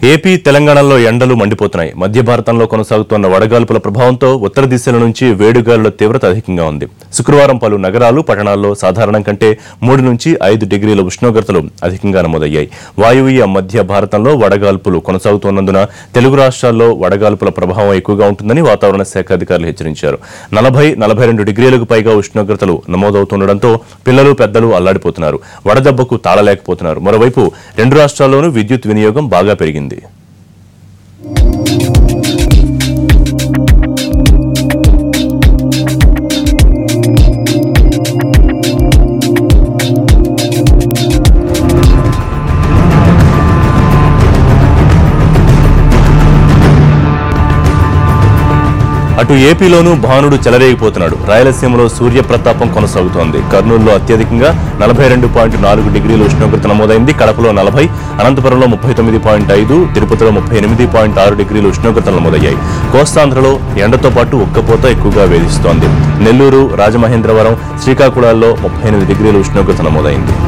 AP తెలంగాణలో ఎండలు మండిపోతున్నాయి మధ్య భారతంలో కొనసాగుతున్న వడగాల్పుల ప్రభావంతో ఉత్తర దిశల నుంచి వేడుగాలుల తీవ్రత అధికంగా ఉంది శుక్రవారం పలు నగరాలు పట్టణాల్లో సాధారణం కంటే మూడు నుంచి ఐదు డిగ్రీల ఉష్ణోగ్రతలు అధికంగా నమోదయ్యాయి వాయువ్య మధ్య భారతంలో వడగాల్పులు కొనసాగుతున్నందున తెలుగు రాష్ట్రాల్లో వడగాల్పుల ప్రభావం ఎక్కువగా ఉంటుందని వాతావరణ శాఖ అధికారులు హెచ్చరించారు నలభై నలభై రెండు డిగ్రీలకు పైగా ఉష్ణోగ్రతలు నమోదవుతుండటంతో పిల్లలు పెద్దలు అల్లాడిపోతున్నారు వడదెబ్బకు తాళలేకపోతున్నారు మరోవైపు రెండు రాష్ట్రాల్లోనూ విద్యుత్ వినియోగం బాగా పెరిగింది అటు ఏపీలోనూ భానుడు చెలరేగిపోతున్నాడు రాయలసీమలో సూర్య ప్రతాపం కొనసాగుతోంది కర్నూలులో అత్యధికంగా నలభై రెండు పాయింట్ నాలుగు డిగ్రీల ఉష్ణోగ్రత నమోదైంది కడపలో నలభై అనంతపురంలో ముప్పై తొమ్మిది పాయింట్ ఐదు తిరుపతిలో ముప్పై ఎనిమిది పాయింట్ ఆరు డిగ్రీల ఉష్ణోగ్రతలు నమోదయ్యాయి కోస్తాంధ్రలో ఎండతో పాటు ఉక్కపోత ఎక్కువగా వేధిస్తోంది నెల్లూరు రాజమహేంద్రవరం శ్రీకాకుళాల్లో ముప్పై ఎనిమిది డిగ్రీల ఉష్ణోగ్రత నమోదైంది